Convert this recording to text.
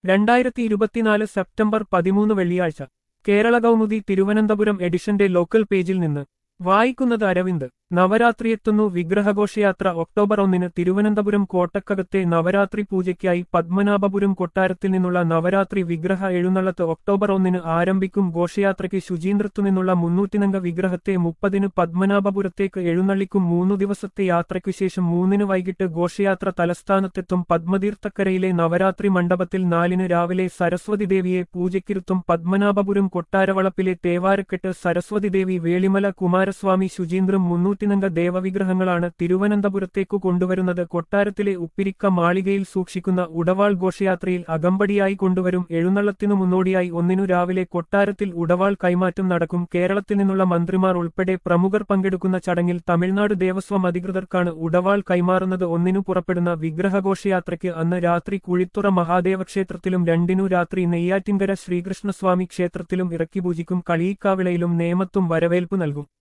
രണ്ടായിരത്തി ഇരുപത്തിനാല് സെപ്റ്റംബർ പതിമൂന്ന് വെള്ളിയാഴ്ച കേരള കൗമുദി തിരുവനന്തപുരം എഡിഷന്റെ ലോക്കൽ പേജിൽ നിന്ന് വായിക്കുന്നത് അരവിന്ദ് നവരാത്രി എത്തുന്നു വിഗ്രഹഘോഷയാത്ര ഒക്ടോബർ ഒന്നിന് തിരുവനന്തപുരം കോട്ടക്കകത്തെ നവരാത്രി പൂജയ്ക്കായി പത്മനാഭപുരം കൊട്ടാരത്തിൽ നിന്നുള്ള നവരാത്രി വിഗ്രഹ എഴുന്നള്ളത്ത് ഒക്ടോബർ ഒന്നിന് ആരംഭിക്കും ഘോഷയാത്രയ്ക്ക് ശുചീന്ദ്രത്തു നിന്നുള്ള മുന്നൂറ്റിനംഗ വിഗ്രഹത്തെ മുപ്പതിന് പത്മനാഭപുരത്തേക്ക് എഴുന്നള്ളിക്കും മൂന്നു ദിവസത്തെ യാത്രയ്ക്കു ശേഷം മൂന്നിന് വൈകിട്ട് ഘോഷയാത്ര തലസ്ഥാനത്തെത്തും പത്മതീർത്ഥക്കരയിലെ നവരാത്രി മണ്ഡപത്തിൽ നാലിന് രാവിലെ സരസ്വതി ദേവിയെ പൂജയ്ക്കിരുത്തും പത്മനാഭപുരം കൊട്ടാരവളപ്പിലെ തേവാരക്കെട്ട് സരസ്വതി ദേവി വേളിമല കുമാരസ്വാമി ശുചീന്ദ്രം മുന്നൂറ്റിനംഗ ദേവവിഗ്രഹങ്ങളാണ് തിരുവനന്തപുരത്തേക്കു കൊണ്ടുവരുന്നത് കൊട്ടാരത്തിലെ ഉപ്പിരിക്ക മാളികയിൽ സൂക്ഷിക്കുന്ന ഉടവാൾ ഘോഷയാത്രയിൽ അകമ്പടിയായി കൊണ്ടുവരും എഴുന്നള്ളത്തിനു മുന്നോടിയായി ഒന്നിനു രാവിലെ കൊട്ടാരത്തിൽ ഉടവാൾ കൈമാറ്റം നടക്കും കേരളത്തിൽ നിന്നുള്ള മന്ത്രിമാർ ഉൾപ്പെടെ പ്രമുഖർ പങ്കെടുക്കുന്ന ചടങ്ങിൽ തമിഴ്നാട് ദേവസ്വം അധികൃതർക്കാണ് ഉടവാൾ കൈമാറുന്നത് ഒന്നിനു പുറപ്പെടുന്ന വിഗ്രഹഘോഷയാത്രയ്ക്ക് അന്ന് രാത്രി കുഴിത്തുറ മഹാദേവ ക്ഷേത്രത്തിലും രണ്ടിനു രാത്രി നെയ്യാറ്റിൻകര ശ്രീകൃഷ്ണസ്വാമി ക്ഷേത്രത്തിലും ഇറക്കി പൂജിക്കും കളിയിക്കാവിളയിലും നേമത്തും വരവേൽപ്പ് നൽകും